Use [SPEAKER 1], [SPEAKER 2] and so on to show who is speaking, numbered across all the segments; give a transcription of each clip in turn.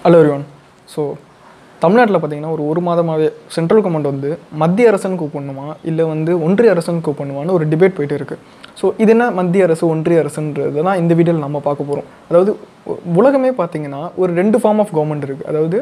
[SPEAKER 1] hello everyone so தமிழ்நாட்டில் பார்த்தீங்கன்னா ஒரு ஒரு மாதமாகவே சென்ட்ரல் கவர்மெண்ட் வந்து மத்திய அரசுன்னு கூப்பிடணுமா இல்லை வந்து ஒன்றிய அரசுன்னு கூப்பிடணுமான்னு ஒரு டிபேட் போயிட்டு இருக்குது ஸோ இது என்ன மத்திய அரசு ஒன்றிய அரசுன்றது தான் இந்த வீடியோவில் நம்ம பார்க்க போகிறோம் அதாவது உ- உலகமே பார்த்தீங்கன்னா ஒரு ரெண்டு ஃபார்ம் ஆஃப் கவர்மெண்ட் இருக்குது அதாவது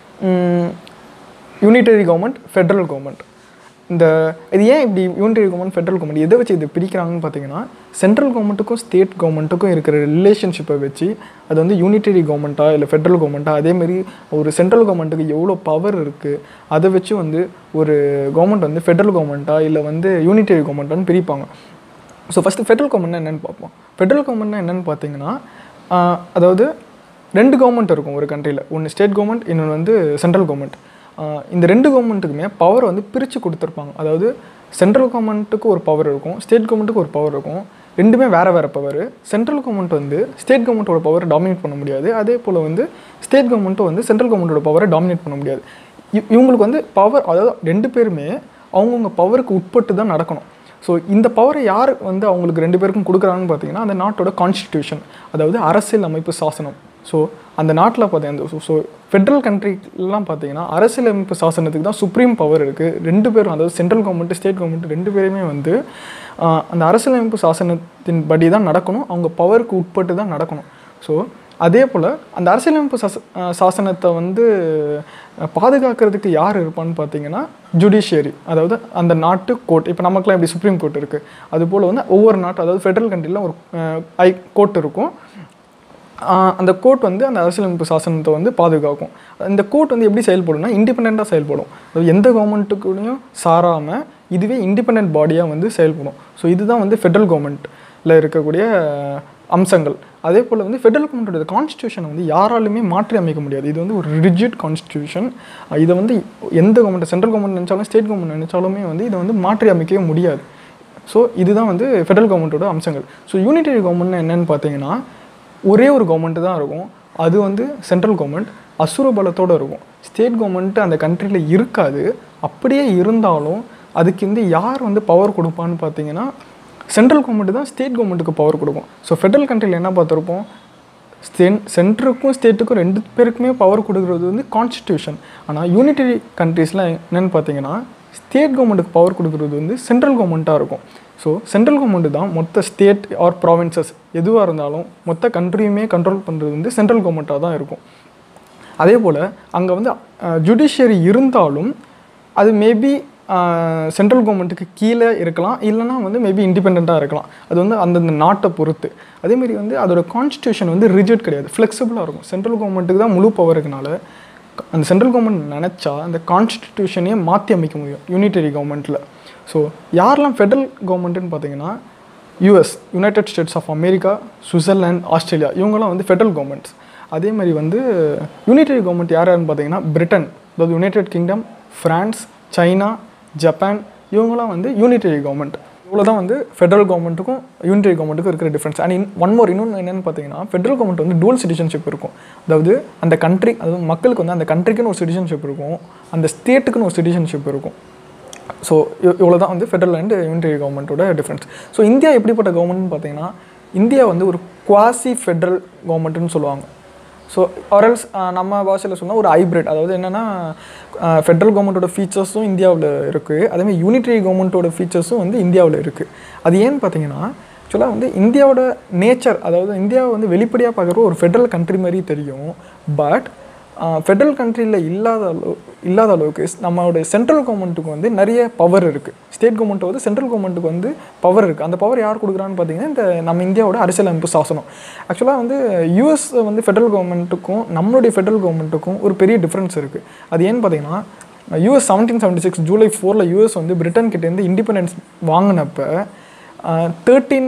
[SPEAKER 1] யூனிட்டரி கவர்மெண்ட் ஃபெட்ரல் கவர்மெண்ட் இந்த இது ஏன் இப்படி யூனிட்டரி கவர்மெண்ட் ஃபெட்ரல் கவர்மெண்ட் எதை வச்சு இது பிரிக்கிறாங்கன்னு பார்த்தீங்கன்னா சென்ட்ரல் கவர்மெண்ட்டுக்கும் ஸ்டேட் கவர்மெண்ட்டுக்கும் இருக்கிற ரிலேஷன்ஷிப்பை வச்சு அது வந்து யூனிட்டரி கவர்மெண்ட்டா இல்லை ஃபெட்ரல் கவர்மெண்ட்டா அதேமாரி ஒரு சென்ட்ரல் கவர்மெண்ட்டுக்கு எவ்வளோ பவர் இருக்குது அதை வச்சு வந்து ஒரு கவர்மெண்ட் வந்து ஃபெட்ரல் கவர்மெண்ட்டா இல்லை வந்து யூனிட்டரி கவர்மெண்ட்டான்னு பிரிப்பாங்க ஸோ ஃபஸ்ட்டு ஃபெட்ரல் கவர்மெண்ட்னா என்னென்னு பார்ப்போம் ஃபெட்ரல் கவர்மெண்ட்னா என்னென்னு பார்த்தீங்கன்னா ஆஹ், அதாவது ரெண்டு கவர்மெண்ட் இருக்கும் ஒரு கண்ட்ரியில் ஒன்று ஸ்டேட் கவர்மெண்ட் இன்னொன்று வந்து சென்ட்ரல் கவர்மெண்ட் இந்த ரெண்டு கவர்மெண்ட்டுக்குமே பவர் வந்து பிரித்து கொடுத்துருப்பாங்க அதாவது சென்ட்ரல் கவர்மெண்ட்டுக்கு ஒரு பவர் இருக்கும் ஸ்டேட் கவர்மெண்ட்டுக்கு ஒரு பவர் இருக்கும் ரெண்டுமே வேறு வேறு பவர் சென்ட்ரல் கவர்மெண்ட் வந்து ஸ்டேட் கவர்மெண்ட்டோட பவரை டாமினேட் பண்ண முடியாது அதே போல் வந்து ஸ்டேட் கவர்மெண்ட்டும் வந்து சென்ட்ரல் கவர்மெண்ட்டோட பவரை டாமினேட் பண்ண முடியாது இவ்- இவங்களுக்கு வந்து பவர் அதாவது ரெண்டு பேருமே அவங்கவுங்க பவருக்கு உட்பட்டு தான் நடக்கணும் ஸோ இந்த பவரை யார் வந்து அவங்களுக்கு ரெண்டு பேருக்கும் கொடுக்குறாங்கன்னு பார்த்தீங்கன்னா அந்த நாட்டோட கான்ஸ்டிடியூஷன் அதாவது அரசியல் அமைப்பு சாசனம் ஸோ அந்த நாட்டில் பார்த்தீங்கன்னா ஸோ ஃபெட்ரல் கண்ட்ரிலாம் பார்த்தீங்கன்னா அரசியலமைப்பு சாசனத்துக்கு தான் சுப்ரீம் பவர் இருக்குது ரெண்டு பேரும் அதாவது சென்ட்ரல் கவர்மெண்ட் ஸ்டேட் கவர்மெண்ட் ரெண்டு பேருமே வந்து ஆஹ், அந்த அரசியலமைப்பு சாசனத்தின் படி தான் நடக்கணும் அவங்க பவருக்கு உட்பட்டு தான் நடக்கணும் ஸோ அதே போல் அந்த அரசியலமைப்பு சாச ஆஹ், சாசனத்தை வந்து அஹ், பாதுகாக்கிறதுக்கு யார் இருப்பான்னு பார்த்தீங்கன்னா ஜுடிஷியரி அதாவது அந்த நாட்டு கோர்ட் இப்போ நமக்குலாம் எப்படி சுப்ரீம் கோர்ட் இருக்குது அதுபோல் வந்து ஒவ்வொரு நாட்டு அதாவது ஃபெட்ரல் கண்ட்ரியில் ஒரு ஐ கோர்ட் இருக்கும் ஆஹ் அந்த கோர்ட் வந்து அந்த அரசியலமைப்பு சாசனத்தை வந்து பாதுகாக்கும் இந்த கோர்ட் வந்து எப்படி செயல்படும்னா இண்டிபெண்ட்டாக செயல்படும் அதாவது எந்த கவர்மெண்ட்டுக்கூடையும் சாராமல் இதுவே இண்டிபெண்ட் பாடியாக வந்து செயல்படும் ஸோ இதுதான் வந்து ஃபெட்ரல் கவர்மெண்ட்டில் இருக்கக்கூடிய அஹ், அம்சங்கள் அதே போல் வந்து ஃபெட்ரல் கவர்மெண்ட்டோட கான்ஸ்டியூஷனை வந்து யாராலுமே மாற்றி அமைக்க முடியாது இது வந்து ஒரு ரிஜிட் கான்ஸ்டியூஷன் இதை வந்து எந்த கவர்மெண்ட் சென்ட்ரல் கவர்மெண்ட் நினச்சாலும் ஸ்டேட் கவர்மெண்ட் நினச்சாலுமே வந்து இதை வந்து மாற்றி அமைக்கவே முடியாது ஸோ இதுதான் வந்து ஃபெட்ரல் கவர்மெண்ட்டோட அம்சங்கள் ஸோ யூனிட்டரி கவர்மெண்ட் என்னன்னு பார்த்தீங்கன்னா ஒரே ஒரு கவர்மெண்ட் தான் இருக்கும் அது வந்து சென்ட்ரல் கவர்மெண்ட் அசுர பலத்தோடு இருக்கும் ஸ்டேட் கவர்மெண்ட் அந்த கண்ட்ரியில் இருக்காது அப்படியே இருந்தாலும் அதுக்கு வந்து யார் வந்து பவர் கொடுப்பான்னு பார்த்தீங்கன்னா சென்ட்ரல் கவர்மெண்ட் தான் ஸ்டேட் கவர்மெண்ட்டுக்கு பவர் கொடுக்கும் ஸோ ஃபெட்ரல் கண்ட்ரியில் என்ன பார்த்துருப்போம் சென் சென்ட்ருக்கும் ஸ்டேட்டுக்கும் ரெண்டு பேருக்குமே பவர் கொடுக்குறது வந்து கான்ஸ்டியூஷன் ஆனால் யூனிட்டரி கண்ட்ரீஸ்லாம் என்னென்னு பார்த்தீங்கன்னா ஸ்டேட் கவர்மெண்ட்டுக்கு பவர் கொடுக்குறது வந்து சென்ட்ரல் கவர்மெண்ட்டாக இருக்கும் ஸோ சென்ட்ரல் கவர்மெண்ட் தான் மொத்த ஸ்டேட் ஆர் ப்ராவின்சஸ் எதுவாக இருந்தாலும் மொத்த கண்ட்ரியுமே கண்ட்ரோல் பண்ணுறது வந்து சென்ட்ரல் கவர்மெண்ட்டாக தான் இருக்கும் அதே போல் அங்கே வந்து ஜுடிஷியரி இருந்தாலும் அது மேபி சென்ட்ரல் கவர்மெண்ட்டுக்கு கீழே இருக்கலாம் இல்லைனா வந்து மேபி இண்டிபெண்ட்டாக இருக்கலாம் அது வந்து அந்தந்த நாட்டை பொறுத்து அதேமாரி வந்து அதோட கான்ஸ்டியூஷன் வந்து ரிஜிட் கிடையாது ஃப்ளெக்சிபிளாக இருக்கும் சென்ட்ரல் கவர்மெண்ட்டுக்கு தான் முழு பவர் இருக்கனால அந்த சென்ட்ரல் கவர்மெண்ட் நினச்சா அந்த கான்ஸ்டிடியூஷனையே மாற்றி அமைக்க முடியும் யூனிட்டரி கவர்மெண்ட்டில் ஸோ யாரெல்லாம் ஃபெட்ரல் கவர்மெண்ட்டுன்னு பார்த்தீங்கன்னா US United States of America Switzerland Australia இவங்கெல்லாம் வந்து ஃபெட்ரல் கவர்மெண்ட்ஸ் அதே மாதிரி வந்து யூனிட்டரி கவர்மெண்ட் யார் யாருன்னு பார்த்தீங்கன்னா பிரிட்டன் அதாவது United Kingdom France China Japan இவங்கெல்லாம் வந்து யூனிட்டரி கவர்மெண்ட் இவ்வளோ தான் வந்து ஃபெட்ரல் கவர்மெண்ட்டுக்கும் யூனிட்டரி கவர்மெண்ட்டுக்கும் இருக்கிற difference and in one more இன்னொன்று என்னென்னு பார்த்தீங்கன்னா ஃபெட்ரல் கவர்மெண்ட் வந்து dual சிட்டிசன்ஷிப் இருக்கும் அதாவது அந்த கண்ட்ரி அதாவது மக்களுக்கு வந்து அந்த கண்ட்ரிக்குன்னு ஒரு சிட்டிசன்ஷிப் இருக்கும் அந்த ஸ்டேட்டுக்குன்னு ஒரு சிட்டிசன்ஷிப் இருக்கும் ஸோ இவ்வளோ தான் வந்து ஃபெட்ரல் அண்ட் யூனிட்டரி கவர்மெண்ட்டோட டிஃப்ரென்ஸ் ஸோ இந்தியா எப்படிப்பட்ட கவர்மெண்ட்னு பார்த்தீங்கன்னா இந்தியா வந்து ஒரு குவாசி ஃபெட்ரல் கவர்மெண்ட்டுன்னு சொல்லுவாங்க ஸோ ஆர்எல்ஸ் நம்ம பாஷையில் சொன்னால் ஒரு ஹைப்ரிட் அதாவது என்னென்னா ஃபெட்ரல் கவர்மெண்ட்டோட ஃபீச்சர்ஸும் இந்தியாவில் இருக்குது அதேமாதிரி யூனிட்டரி கவர்மெண்ட்டோட ஃபீச்சர்ஸும் வந்து இந்தியாவில் இருக்குது அது ஏன்னு பார்த்தீங்கன்னா ஆக்சுவலாக வந்து இந்தியாவோட நேச்சர் அதாவது இந்தியாவை வந்து வெளிப்படையாக பார்க்குற ஒரு ஃபெட்ரல் கண்ட்ரி மாதிரி தெரியும் பட் ஃபெட்ரல் கண்ட்ரியில் இல்லாத அளவு இல்லாத அளவுக்கு நம்மளோட சென்ட்ரல் கவர்மெண்ட்டுக்கு வந்து நிறைய பவர் இருக்குது ஸ்டேட் கவர்மெண்ட் வந்து சென்ட்ரல் கவர்மெண்ட்டுக்கு வந்து பவர் இருக்குது அந்த பவர் யார் கொடுக்குறான்னு பார்த்தீங்கன்னா இந்த நம்ம இந்தியாவோட அரசியலமைப்பு சாசனம் ஆக்சுவலாக வந்து யூஎஸ் வந்து ஃபெட்ரல் கவர்மெண்ட்டுக்கும் நம்மளுடைய ஃபெட்ரல் கவர்மெண்ட்டுக்கும் ஒரு பெரிய டிஃப்ரென்ஸ் இருக்குது அது ஏன்னு பார்த்தீங்கன்னா US seventeen seventy six July ஃபோரில் யூஎஸ் வந்து பிரிட்டன் கிட்டேருந்து இண்டிபெண்டன்ஸ் வாங்கினப்ப தேர்ட்டீன்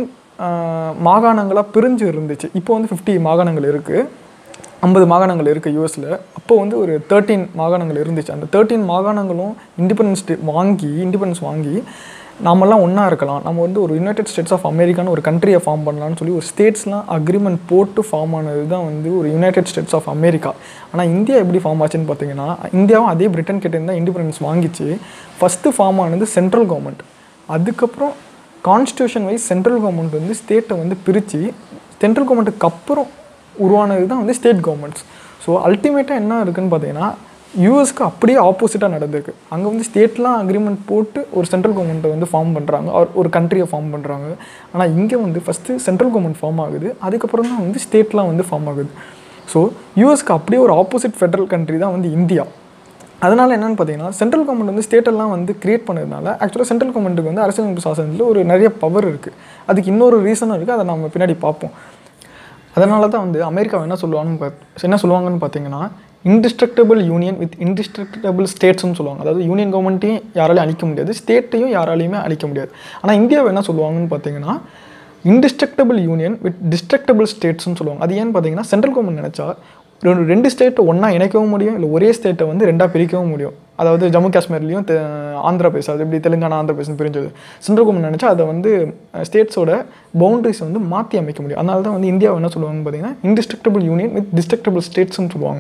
[SPEAKER 1] மாகாணங்களாக பிரிஞ்சு இருந்துச்சு இப்போ வந்து ஃபிஃப்டி மாகாணங்கள் இருக்குது ஐம்பது மாகாணங்கள் இருக்குது யூஎஸில் அப்போ வந்து ஒரு தேர்ட்டீன் மாகாணங்கள் இருந்துச்சு அந்த தேர்ட்டீன் மாகாணங்களும் இண்டிபெண்டன்ஸ் வாங்கி இண்டிபெண்டன்ஸ் வாங்கி நாமெல்லாம் ஒன்றா இருக்கலாம் நம்ம வந்து ஒரு யுனைடெட் ஸ்டேட்ஸ் ஆஃப் அமெரிக்கான்னு ஒரு கண்ட்ரியை ஃபார்ம் பண்ணலாம்னு சொல்லி ஒரு ஸ்டேட்ஸ்லாம் அக்ரிமெண்ட் போட்டு ஃபார்ம் ஆனது தான் வந்து ஒரு யுனைடெட் ஸ்டேட்ஸ் ஆஃப் அமெரிக்கா ஆனால் இந்தியா எப்படி ஃபார்ம் ஆச்சுன்னு பார்த்தீங்கன்னா இந்தியாவும் அதே பிரிட்டன் கிட்டேருந்து தான் இண்டிபெண்டன்ஸ் வாங்கிச்சு ஃபஸ்ட்டு ஃபார்ம் ஆனது சென்ட்ரல் கவர்மெண்ட் அதுக்கப்புறம் கான்ஸ்டியூஷன் வைஸ் சென்ட்ரல் கவர்மெண்ட் வந்து ஸ்டேட்டை வந்து பிரித்து சென்ட்ரல் கவர்மெண்ட்டுக்கு அப்புறம் உருவானது தான் வந்து ஸ்டேட் கவர்மெண்ட்ஸ் ஸோ ஸோ அல்டிமேட்டாக என்ன இருக்குன்னு பார்த்தீங்கன்னா யூஎஸ்க்கு அப்படியே ஆப்போசிட்டாக நடந்திருக்கு அங்கே வந்து ஸ்டேட்லாம் அக்ரிமெண்ட் போட்டு ஒரு சென்ட்ரல் கவர்மெண்ட்டை வந்து ஃபார்ம் பண்ணுறாங்க ஒரு ஒரு கண்ட்ரியை ஃபார்ம் பண்ணுறாங்க ஆனால் இங்கே வந்து ஃபஸ்ட்டு சென்ட்ரல் கவர்மெண்ட் ஃபார்ம் ஆகுது அதுக்கப்புறம் தான் வந்து ஸ்டேட்லாம் வந்து ஃபார்ம் ஆகுது ஸோ யூஎஸ்க்கு அப்படியே ஒரு ஆப்போசிட் ஃபெட்ரல் கண்ட்ரி தான் வந்து இந்தியா அதனால் என்னென்னு பார்த்தீங்கன்னா சென்ட்ரல் கவர்மெண்ட் வந்து ஸ்டேட்டெல்லாம் வந்து கிரியேட் பண்ணதுனால ஆக்சுவலாக சென்ட்ரல் கவர்மெண்ட்டுக்கு வந்து அரசியலமைப்பு சாசனத்தில் ஒரு நிறைய பவர் இருக்குது அதுக்கு இன்னொரு ரீசனும் இருக்குது அதை நம்ம பின்னாடி பார்ப்போம் அதனால தான் வந்து அமெரிக்கா என்ன சொல்லுவாங்கன்னு பாத் என்ன சொல்லுவாங்கன்னு பார்த்தீங்கன்னா இன்டிஸ்ட்ரக்டபிள் யூனியன் வித் இன்டிஸ்ட்ரக்டபிள் ஸ்டேட்ஸ்னு சொல்லுவாங்க அதாவது யூனியன் கவர்மெண்ட்டையும் யாராலையும் அழிக்க முடியாது ஸ்டேட்டையும் யாராலையுமே அழிக்க முடியாது ஆனால் இந்தியாவை என்ன சொல்லுவாங்கன்னு பார்த்தீங்கன்னா இன்டிஸ்ட்ரக்டபிள் யூனியன் வித் டிஸ்ட்ரக்டபிள் ஸ்டேட்ஸ்னு சொல்லுவாங்க அது ஏன்னு பார்த்தீங்கன்னா சென்ட்ரல் கவர்மெண்ட் நினச்சா ரெண்டு ரெண்டு ஸ்டேட்டை ஒன்றா இணைக்கவும் முடியும் இல்லை ஒரே ஸ்டேட்டை வந்து ரெண்டாக பிரிக்கவும் முடியும் அதாவது ஜம்மு காஷ்மீர்லேயும் தெ- ஆந்திரா பிரதேஷ் அது எப்படி தெலுங்கானா ஆந்திர பிரதேசம் பிரிஞ்சது சென்ட்ரல் கவர்மெண்ட் நினச்சா அதை வந்து ஸ்டேட்ஸோட பவுண்டரிஸ் வந்து மாற்றி அமைக்க முடியும் அதனால தான் வந்து இந்தியாவை என்ன சொல்லுவாங்கன்னு பார்த்தீங்கன்னா இன்டிஸ்ட்ரக்டபிள் யூனியன் வித் டிஸ்ட்ரக்டபிள் ஸ்டேட்ஸ்னு சொல்லுவாங்க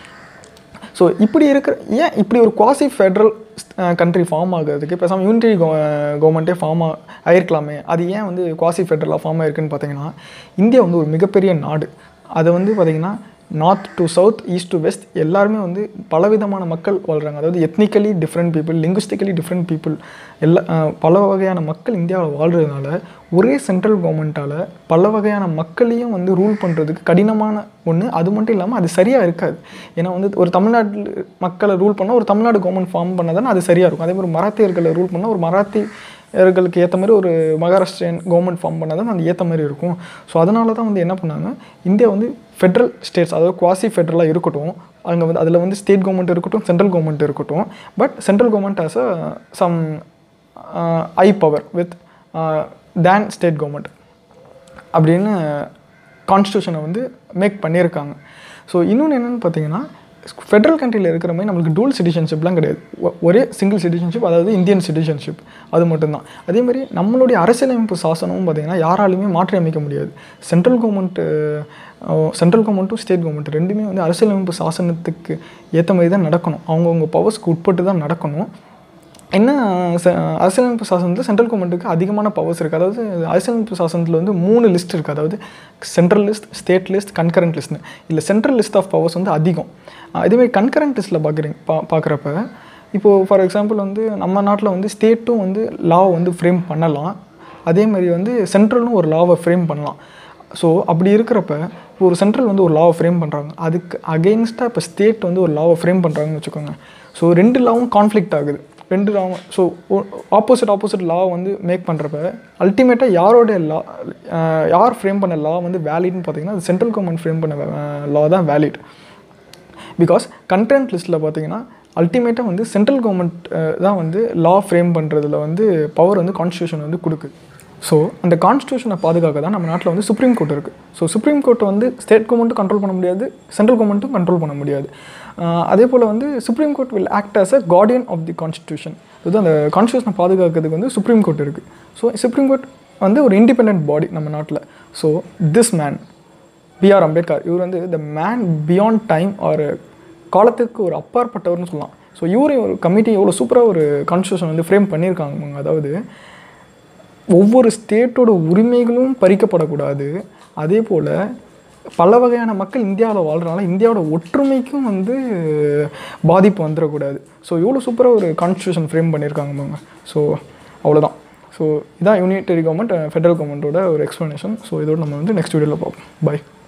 [SPEAKER 1] ஸோ இப்படி இருக்கிற ஏன் இப்படி ஒரு குவாசி ஃபெட்ரல் கண்ட்ரி ஃபார்ம் ஆகுறதுக்கு பேசாமல் யூனிட்டரி கவர்மெண்ட்டே ஃபார்ம் ஆயிருக்கலாமே அது ஏன் வந்து குவாசி ஃபெட்ரலாக ஃபார்ம் ஆயிருக்குன்னு பார்த்தீங்கன்னா இந்தியா வந்து ஒரு மிகப்பெரிய நாடு அது வந்து பார்த்தீங்கன்னா north to south east to west எல்லாருமே வந்து பலவிதமான மக்கள் வாழ்கிறாங்க அதாவது ethnically different people linguistically different people எல்லா அஹ், பல வகையான மக்கள் இந்தியாவில் வாழ்கிறதுனால ஒரே சென்ட்ரல் கவர்மெண்ட்டால் பல வகையான மக்களையும் வந்து ரூல் பண்ணுறதுக்கு கடினமான ஒன்று அது மட்டும் இல்லாமல் அது சரியாக இருக்காது ஏன்னா வந்து ஒரு தமிழ்நாட்டில் மக்களை ரூல் பண்ணால் ஒரு தமிழ்நாடு கவர்மெண்ட் ஃபார்ம் பண்ணால் அது சரியாக இருக்கும் அதே மாதிரி மராத்தியர்களை ரூல் பண்ணால் ஒரு மராத்தியர்களுக்கு ஏற்ற மாதிரி ஒரு மகாராஷ்டிரியன் கவர்மெண்ட் ஃபார்ம் பண்ணால் தான் அது ஏற்ற மாதிரி இருக்கும் ஸோ அதனால தான் வந்து என்ன பண்ணாங்க இந்தியா வந்து ஃபெட்ரல் ஸ்டேட்ஸ் அதாவது குவாசி ஃபெட்ரலாக இருக்கட்டும் அங்கே வந்து அதில் வந்து ஸ்டேட் கவர்மெண்ட் இருக்கட்டும் சென்ட்ரல் கவர்மெண்ட் இருக்கட்டும் but central government has a some high power with than state government அப்படின்னு கான்ஸ்டியூஷனை வந்து மேக் பண்ணியிருக்காங்க ஸோ இன்னொன்று என்னென்னு பார்த்தீங்கன்னா ஃபெட்ரல் கண்ட்ரியில் இருக்கிற மாதிரி நம்மளுக்கு டூல் சிட்டிசன்ஷிப்லாம் கிடையாது ஒ- ஒரே சிங்கிள் சிட்டிசன்ஷிப் அதாவது இந்தியன் சிட்டிசன்ஷிப் அது மட்டும்தான் அதே மாதிரி நம்மளுடைய அரசியலமைப்பு சாசனமும் பார்த்தீங்கன்னா யாராலுமே மாற்றி அமைக்க முடியாது சென்ட்ரல் கவர்மெண்ட்டு சென்ட்ரல் கவர்மெண்ட்டும் ஸ்டேட் கவர்மெண்ட் ரெண்டுமே வந்து அரசியலமைப்பு சாசனத்துக்கு ஏற்ற மாதிரி தான் நடக்கணும் அவங்கவுங்க பவர்ஸ்க்கு உட்பட்டு தான் நடக்கணும் என்ன ச- அரசியலமைப்பு சாசனத்தில் சென்ட்ரல் கவர்மெண்ட்டுக்கு அதிகமான பவர்ஸ் இருக்குது அதாவது அரசியலமைப்பு சாசனத்தில் வந்து மூணு லிஸ்ட் இருக்குது அதாவது central list state list concurrent லிஸ்ட்னு இல்லை சென்ட்ரல் லிஸ்ட் ஆஃப் பவர்ஸ் வந்து அதிகம் அஹ் இதே மாதிரி கன்கரண்ட் லிஸ்ட்டில் பார்க்குறீங்க பா பார்க்குறப்ப இப்போது ஃபார் எக்ஸாம்பிள் வந்து நம்ம நாட்டில் வந்து ஸ்டேட்டும் வந்து லாவை வந்து ஃப்ரேம் பண்ணலாம் அதே மாதிரி வந்து சென்ட்ரலும் ஒரு லாவை ஃப்ரேம் பண்ணலாம் ஸோ அப்படி இருக்கிறப்ப இப்போ ஒரு சென்ட்ரல் வந்து ஒரு லாவை ஃப்ரேம் பண்ணுறாங்க அதுக்கு அகெயின்ஸ்டாக இப்போ ஸ்டேட் வந்து ஒரு லாவை ஃப்ரேம் பண்ணுறாங்கன்னு வச்சுக்கோங்க ஸோ ரெண்டு லாவும் கான்ஃப்ளிக்ட் ஆகுது ரெண்டு லாவும் ஸோ ஆப்போசிட் ஆப்போசிட் லா வந்து மேக் பண்ணுறப்ப அல்டிமேட்டாக யாரோட லா யார் ஃப்ரேம் பண்ண லா வந்து வேலிட்னு பார்த்தீங்கன்னா அது சென்ட்ரல் கவர்மெண்ட் ஃப்ரேம் பண்ண லா தான் வேலிட் பிகாஸ் கண்டென்ட் லிஸ்ட்டில் பார்த்தீங்கன்னா அல்டிமேட்டாக வந்து சென்ட்ரல் கவர்மெண்ட் தான் வந்து லா ஃப்ரேம் பண்ணுறதுல வந்து பவர் வந்து கான்ஸ்டியூஷன் வந்து கொடுக்குது ஸோ அந்த கான்ஸ்டியூஷனை பாதுகாக்க தான் நம்ம நாட்டில் வந்து சுப்ரீம் கோர்ட் இருக்குது ஸோ சுப்ரீம் கோர்ட்டை வந்து ஸ்டேட் கவர்மெண்ட்டும் கண்ட்ரோல் பண்ண முடியாது சென்ட்ரல் கவர்மெண்ட்டும் கண்ட்ரோல் பண்ண முடியாது ஆஹ் அதே போல் வந்து supreme court will act as a guardian of the constitution அது அந்த கான்ஸ்டியூஷனை பாதுகாக்கிறதுக்கு வந்து சுப்ரீம் கோர்ட் இருக்குது ஸோ சுப்ரீம் கோர்ட் வந்து ஒரு இண்டிபெண்ட் பாடி நம்ம நாட்டில் so this man BR Ambedkar இவர் வந்து த மேன் பியாண்ட் டைம் ஒரு காலத்துக்கு ஒரு அப்பாற்பட்டவர்னு சொல்லலாம் ஸோ இவரே ஒரு கமிட்டி எவ்வளோ சூப்பராக ஒரு கான்ஸ்டியூஷன் வந்து ஃப்ரேம் பண்ணியிருக்காங்க அதாவது ஒவ்வொரு ஸ்டேட்டோட உரிமைகளும் பறிக்கப்படக்கூடாது அதே போல் பல வகையான மக்கள் இந்தியாவில் வாழ்கிறனால இந்தியாவோட ஒற்றுமைக்கும் வந்து பாதிப்பு வந்துடக்கூடாது ஸோ இவ்வளோ சூப்பராக ஒரு கான்ஸ்டியூஷன் ஃப்ரேம் பண்ணியிருக்காங்க அவங்க ஸோ அவ்வளோதான் ஸோ இதான் யூனிட்டரி கவர்மெண்ட் ஃபெடரல் கவர்மெண்ட்டோட ஒரு எக்ஸ்ப்ளனேஷன் ஸோ இதோட நம்ம வந்து நெக்ஸ்ட் வீடியோவில் பார்ப்போம் பை